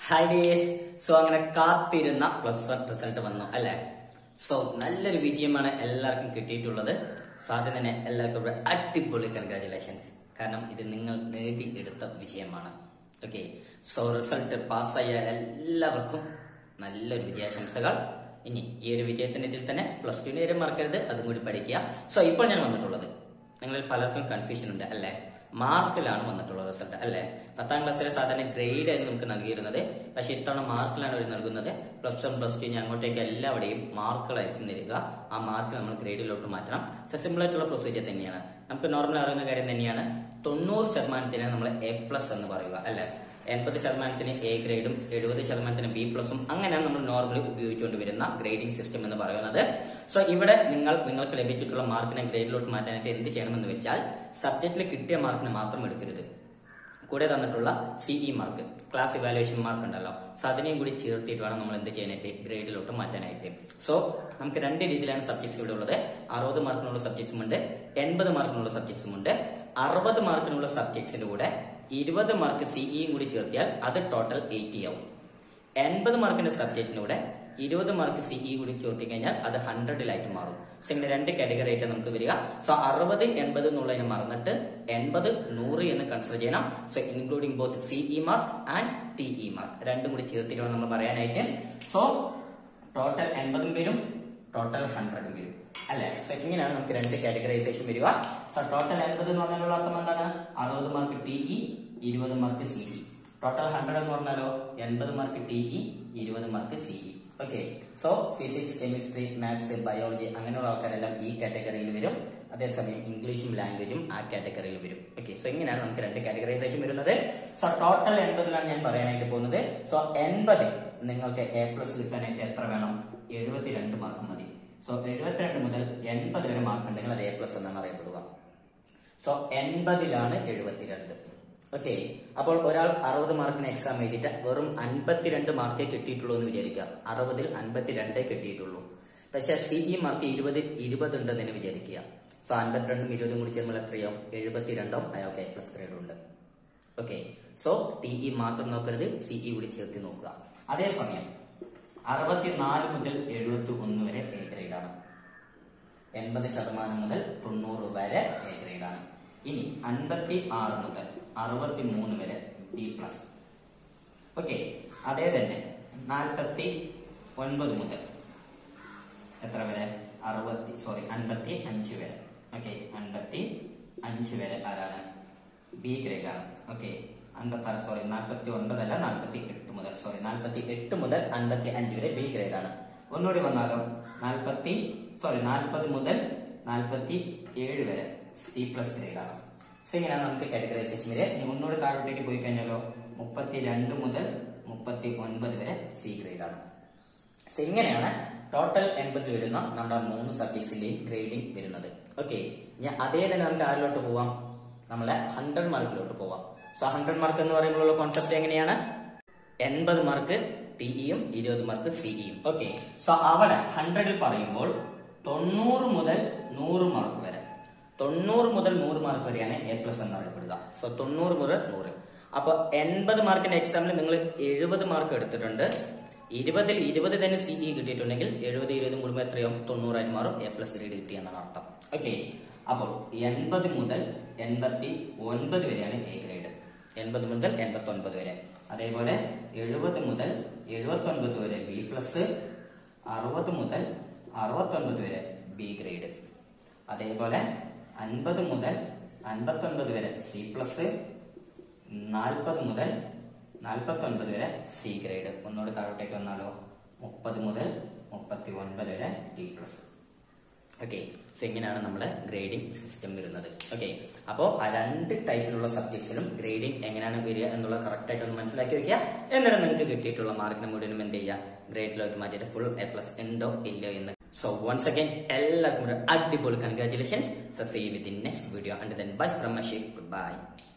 hi dears so അങ്ങനെ കാത്തിരുന്ന plus one result വന്നു അല്ലെ സോ നല്ലൊരു വിജയമാണ് എല്ലാവർക്കും കിട്ടിയിട്ടുള്ളത് സോ ആദ്യം തന്നെ എല്ലാവർക്കും ഒരു അടിപൊളി കൺഗ്രാചുലേഷൻസ് കാരണം ഇത് നിങ്ങൾ നേടിയെടുത്ത വിജയമാണ് ഓക്കെ സോ റിസൾട്ട് പാസ്സായ എല്ലാവർക്കും നല്ലൊരു വിജയാശംസകൾ ഇനി ഈ ഒരു വിജയത്തിന്റെ ഇതിൽ തന്നെ പ്ലസ് ടു നേരം മറക്കരുത് അതും കൂടി പഠിക്കുക സോ ഇപ്പോൾ ഞാൻ വന്നിട്ടുള്ളത് നിങ്ങളിൽ പലർക്കും കൺഫ്യൂഷൻ ഉണ്ട് അല്ലേ മാർക്കിലാണ് വന്നിട്ടുള്ള റിസൾട്ട് അല്ലേ പത്താം ക്ലാസ്സിലെ സാധാരണ ഗ്രേഡ് ആയിരുന്നു നമുക്ക് നൽകിയിരുന്നത് പക്ഷെ ഇത്തവണ മാർക്കിലാണ് അവർ നൽകുന്നത് പ്ലസ് വൺ പ്ലസ് ടു ഇനി അങ്ങോട്ടേക്ക് എല്ലാവിടെയും മാർക്കുകളായിരിക്കും തരിക ആ മാർക്ക് നമ്മൾ ഗ്രേഡിലോട്ട് മാറ്റണം സിമ്പിൾ ആയിട്ടുള്ള പ്രൊസീജിയർ തന്നെയാണ് നമുക്ക് നോർമൽ അറിയുന്ന കാര്യം തന്നെയാണ് തൊണ്ണൂറ് ശതമാനത്തിനാണ് നമ്മൾ എ പ്ലസ് എന്ന് പറയുക അല്ലെ എൺപത് ശതമാനത്തിന് എ ഗ്രേഡും എഴുപത് ശതമാനത്തിന് ബി പ്ലസും അങ്ങനെയാണ് നമ്മൾ നോർമലി ഉപയോഗിച്ചുകൊണ്ട് വരുന്ന ഗ്രേഡിംഗ് സിസ്റ്റം എന്ന് പറയുന്നത് സോ ഇവിടെ നിങ്ങൾ നിങ്ങൾക്ക് ലഭിച്ചിട്ടുള്ള മാർക്കിനെ ഗ്രേഡിലോട്ട് മാറ്റാനായിട്ട് എന്ത് ചെയ്യണമെന്ന് വെച്ചാൽ സബ്ജക്റ്റിൽ കിട്ടിയ മാർക്കിനെ മാത്രം എടുക്കരുത് കൂടെ തന്നിട്ടുള്ള CE mark class evaluation mark ഉണ്ടല്ലോ സോ അതിനെയും കൂടി ചേർത്തിട്ട് വേണം നമ്മൾ എന്ത് ചെയ്യാനായിട്ട് ഗ്രേഡിലോട്ട് മാറ്റാനായിട്ട് സോ നമുക്ക് രണ്ട് രീതിയിലാണ് സബ്ജക്ട്സ് ഇവിടെ ഉള്ളത് അറുപത് മാർക്കിനുള്ള സബ്ജക്ട്സും ഉണ്ട് എൺപത് മാർക്കിനുള്ള സബ്ജക്ട്സും ഉണ്ട് അറുപത് മാർക്കിനുള്ള സബ്ജക്ട്സിന്റെ കൂടെ ഇരുപത് മാർക്ക് സിഇയും കൂടി ചേർത്തിയാൽ അത് ടോട്ടൽ എയ്റ്റി ആവും എൺപത് മാർക്കിന്റെ സബ്ജക്റ്റിനൂടെ ഇരുപത് മാർക്ക് സിഇ കൂടി ചോർത്തി കഴിഞ്ഞാൽ അത് ഹൺഡ്രഡിലായിട്ട് മാറും സോ ഇങ്ങനെ രണ്ട് കാറ്റഗറി ആയിട്ട് നമുക്ക് വരിക സോ അറുപത് എൺപത് എന്നുള്ളതിനെ മറന്നിട്ട് എൺപത് നൂറ് എന്ന് കൺസിഡർ ചെയ്യണം so including both CE mark and TE mark രണ്ടും കൂടി ചേർത്തിട്ട് വേണം നമ്മൾ പറയാനായിട്ട് സോ ടോട്ടൽ എൺപതും വരും ടോട്ടൽ ഹൺഡ്രഡും വരും അല്ലെ സോ ഇങ്ങനെയാണ് നമുക്ക് രണ്ട് കാറ്റഗറൈസേഷൻ വരിക സോ ടോട്ടൽ എൺപത് എന്ന് പറഞ്ഞാലുള്ള അർത്ഥം എന്താണ് അറുപത് മാർക്ക് ടിഇ ഇരുപത് മാർക്ക് സിഇ ടോട്ടൽ ഹൺഡ്രഡ് എന്ന് പറഞ്ഞാലോ എൺപത് മാർക്ക് ടിഇ ഇരുപത് mark CE okay so physics chemistry maths biology അങ്ങനെയുള്ള ആൾക്കാരെല്ലാം ഈ കാറ്റഗറിയിൽ വരും അതേസമയം ഇംഗ്ലീഷും ലാംഗ്വേജും ആ കാറ്റഗറിയിൽ വരും ഓക്കെ സോ ഇങ്ങനെയാണ് നമുക്ക് രണ്ട് കാറ്റഗറൈസേഷൻ വരുന്നത് സോ ടോട്ടൽ എൺപതിലാണ് ഞാൻ പറയാനായിട്ട് പോകുന്നത് സോ എൺപത് നിങ്ങൾക്ക് എ പ്ലസ് കിട്ടാനായിട്ട് എത്ര വേണം എഴുപത്തിരണ്ട് മാർക്ക് മതി സോ എഴുപത്തിരണ്ട് മുതൽ എൺപത് വരെ മാർക്ക് ഉണ്ടെങ്കിൽ അത് എ പ്ലസ് എന്നാണ് അറിയപ്പെടുക സോ എൺപതിലാണ് എഴുപത്തിരണ്ട് ഓക്കെ അപ്പോൾ ഒരാൾ അറുപത് മാർക്കിന് എക്സാം എഴുതിയിട്ട് വെറും അൻപത്തിരണ്ട് മാർക്കേ കിട്ടിയിട്ടുള്ളൂ എന്ന് വിചാരിക്കുക അറുപതിൽ അൻപത്തിരണ്ടേ കിട്ടിയിട്ടുള്ളൂ പക്ഷെ സിഇ മാർക്ക് ഇരുപതിൽ ഇരുപത് ഉണ്ടെന്ന് വിചാരിക്കുക സോ അൻപത്തിരണ്ടും ഇരുപതും കൂടി ചേർന്നാൽ എത്രയാവും എഴുപത്തിരണ്ടും അയാൾക്ക് എ പ്ലസ് ഗ്രേഡ് ഉണ്ട് ഓക്കെ സോ ടിഇ മാത്രം നോക്കരുത് സിഇ കൂടി ചേർത്ത് നോക്കുക അതേസമയം അറുപത്തിനാല് മുതൽ എഴുപത്തി ഒന്ന് വരെ എ ഗ്രേഡാണ് എൺപത് ശതമാനം മുതൽ തൊണ്ണൂറ് വരെ എ ഗ്രേഡാണ് ഇനി അൻപത്തി ആറ് മുതൽ അറുപത്തി മൂന്ന് വരെ ബി പ്ലസ് ഓക്കെ അതേ തന്നെ നാൽപ്പത്തി ഒൻപത് മുതൽ എത്ര വരെ അറുപത്തി സോറി അൻപത്തി അഞ്ച് വരെ ഓക്കെ അൻപത്തി അഞ്ച് വരെ ആരാണ് ബി ഗ്രേഡ് ആണ് ഓക്കെ അൻപത്തി ആറ് സോറി നാൽപ്പത്തി ഒൻപതല്ല നാൽപ്പത്തി എട്ട് മുതൽ സോറി നാൽപ്പത്തി എട്ട് മുതൽ അൻപത്തി അഞ്ച് വരെ ബി ഗ്രേഡ് ആണ് ഒന്നുകൂടി വന്നാലോ നാൽപ്പത്തി സോറി നാൽപ്പത് മുതൽ നാൽപ്പത്തി ഏഴ് വരെ സി പ്ലസ് ഗ്രേഡ് ആണ് സോ ഇങ്ങനെയാണ് നമുക്ക് കാറ്റഗറൈസേഷൻ വരെ ഇനി ഒന്നുകൂടി താഴോട്ടേക്ക് പോയി കഴിഞ്ഞാലോ മുപ്പത്തി രണ്ട് മുതൽ മുപ്പത്തി ഒൻപത് വരെ സി ഗ്രേഡ് ആണ് സോ ഇങ്ങനെയാണ് ടോട്ടൽ എൺപതിൽ വരുന്ന നമ്മുടെ മൂന്ന് സബ്ജക്ട്സിന്റെയും ഗ്രേഡിംഗ് വരുന്നത് ഓക്കെ ഞാൻ അതേ തന്നെ നമുക്ക് ആരിലോട്ട് പോവാം നമ്മളെ ഹൺഡ്രഡ് മാർക്കിലോട്ട് പോവാം സോ ഹൺഡ്രഡ് മാർക്ക് എന്ന് പറയുമ്പോഴുള്ള കോൺസെപ്റ്റ് എങ്ങനെയാണ് എൺപത് മാർക്ക് ടിഇയും ഇരുപത് മാർക്ക് സിഇയും ഓക്കെ സോ അവിടെ ഹൺഡ്രഡിൽ പറയുമ്പോൾ തൊണ്ണൂറ് മുതൽ നൂറ് മാർക്ക് വരെ തൊണ്ണൂറ് മുതൽ നൂറ് മാർക്ക് വരെയാണ് എ പ്ലസ് എന്നറിയപ്പെടുക സോ തൊണ്ണൂറ് മുതൽ നൂറ് അപ്പൊ എൺപത് മാർക്കിന്റെ എക്സാമിൽ നിങ്ങൾ എഴുപത് മാർക്ക് എടുത്തിട്ടുണ്ട് ഇരുപതിൽ ഇരുപത് തന്നെ സിഇ കിട്ടിയിട്ടുണ്ടെങ്കിൽ എഴുപത് ഇരുപതും കൂടുമ്പോൾ എത്രയാവും തൊണ്ണൂറായിട്ട് മാറും എ പ്ലസ് ഗ്രേഡ് കിട്ടി എന്നാണ് അർത്ഥം ഓക്കെ അപ്പോൾ എൺപത് മുതൽ എൺപത്തി ഒൻപത് വരെയാണ് എ ഗ്രേഡ് എൺപത് മുതൽ എൺപത്തി ഒൻപത് വരെ അതേപോലെ എഴുപത് മുതൽ എഴുപത്തി ഒൻപത് വരെ ബി പ്ലസ് അറുപത് മുതൽ അറുപത്തി ഒൻപത് വരെ ബി ഗ്രേഡ് അതേപോലെ അൻപത് മുതൽ അൻപത്തി ഒൻപത് വരെ സി പ്ലസ് നാൽപ്പത് മുതൽ നാൽപ്പത്തി ഒൻപത് വരെ സി ഗ്രേഡ് ഒന്നുകൂടി താഴോട്ടേക്ക് വന്നാലോ മുപ്പത് മുതൽ മുപ്പത്തി ഒൻപത് വരെ ഡി പ്ലസ് ഓക്കെ സോ ഇങ്ങനെയാണ് നമ്മുടെ ഗ്രേഡിംഗ് സിസ്റ്റം വരുന്നത് ഓക്കെ അപ്പോൾ ആ രണ്ട് ടൈപ്പിലുള്ള സബ്ജക്ട്സിലും ഗ്രേഡിംഗ് എങ്ങനെയാണ് വരിക എന്നുള്ളത് കറക്റ്റ് ആയിട്ട് ഒന്ന് മനസ്സിലാക്കി വെക്കുക എന്നിട്ട് നിങ്ങൾക്ക് കിട്ടിയിട്ടുള്ള മാർക്കിന് മുഴുവനും എന്ത് ചെയ്യുക ഗ്രേഡിലോട്ട് മാറ്റിയിട്ട് ഫുൾ എ പ്ലസ് ഉണ്ടോ ഇല്ലയോ എന്ന് സോ വൺസ് അഗൈൻ എല്ലാവർക്കും ഒരു അടിപൊളി congratulation so see with in next video and then bye from Asheef good by